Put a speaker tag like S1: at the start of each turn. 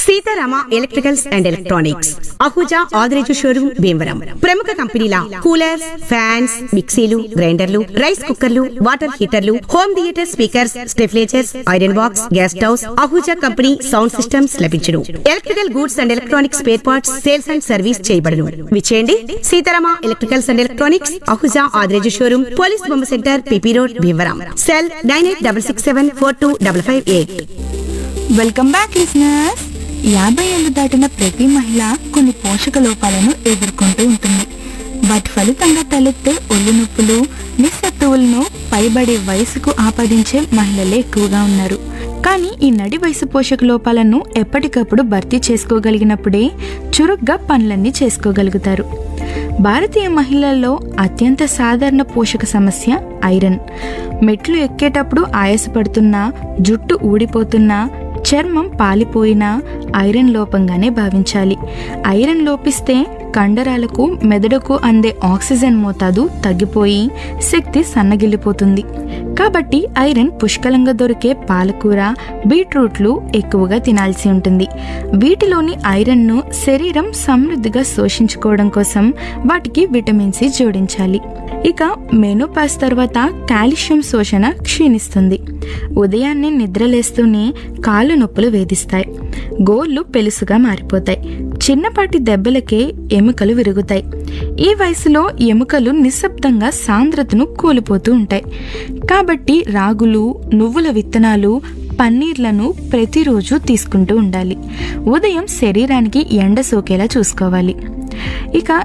S1: Sitarama electricals and electronics Ahuja Adireju showroom Bhimavaram ప్రముఖ కంపెనీల coolers fans మిక్సీలు గ్రైండర్లు రైస్ కుక్కర్లు వాటర్ హీటర్లు home theatre speakers stabilisers iron box gas stoves Ahuja company sound systems లభించును electrical goods and electronics spare parts sales and service చేయబడును విచేయండి Sitarama electricals and electronics Ahuja Adireju showroom police బొమ్మ centre PP road Bhimavaram cell nine eight double six seven four two double five eight
S2: welcome back listeners యాభై ఏళ్ళు దాటిన ప్రతి మహిళ కొన్ని పోషక లోపాలను ఎదుర్కొంటూ ఉంటుంది వాటి ఫలితంగా తలెత్తే ఒళ్ళు నొప్పులు నిస్సత్తువులను పైబడే వయసుకు ఆపాదించే మహిళలే ఎక్కువగా ఉన్నారు కానీ ఈ నడి వయసు పోషక లోపాలను ఎప్పటికప్పుడు భర్తీ చేసుకోగలిగినప్పుడే చురుగ్గా పనులన్నీ చేసుకోగలుగుతారు భారతీయ మహిళల్లో అత్యంత సాధారణ పోషక సమస్య ఐరన్ మెట్లు ఎక్కేటప్పుడు ఆయాసపడుతున్నా జుట్టు ఊడిపోతున్నా చర్మం పాలిపోయినా ఐరన్ లోపంగానే భావించాలి ఐరన్ లోపిస్తే కండరాలకు మెదడుకు అందే ఆక్సిజన్ మోతాదు తగ్గిపోయి శక్తి సన్నగిల్లిపోతుంది కాబట్టి ఐరన్ పుష్కలంగా దొరికే పాలకూర బీట్రూట్లు ఎక్కువగా తినాల్సి ఉంటుంది వీటిలోని ఐరన్ను శరీరం సమృద్ధిగా శోషించుకోవడం కోసం వాటికి విటమిన్ సి జోడించాలి ఇక మెనోపాస్ తర్వాత కాల్షియం శోషణ క్షీణిస్తుంది ఉదయాన్నే నిద్రలేస్తూనే కాళ్ళు నొప్పులు వేధిస్తాయి గోళ్ళు పెలుసుగా మారిపోతాయి చిన్నపాటి దెబ్బలకే ఎముకలు విరుగుతాయి ఈ వయసులో ఎముకలు నిశ్శబ్దంగా సాంద్రతను కోల్పోతూ ఉంటాయి కాబట్టి రాగులు నువ్వుల విత్తనాలు పన్నీర్లను ప్రతిరోజు తీసుకుంటూ ఉండాలి ఉదయం శరీరానికి ఎండ సోకేలా చూసుకోవాలి ఇక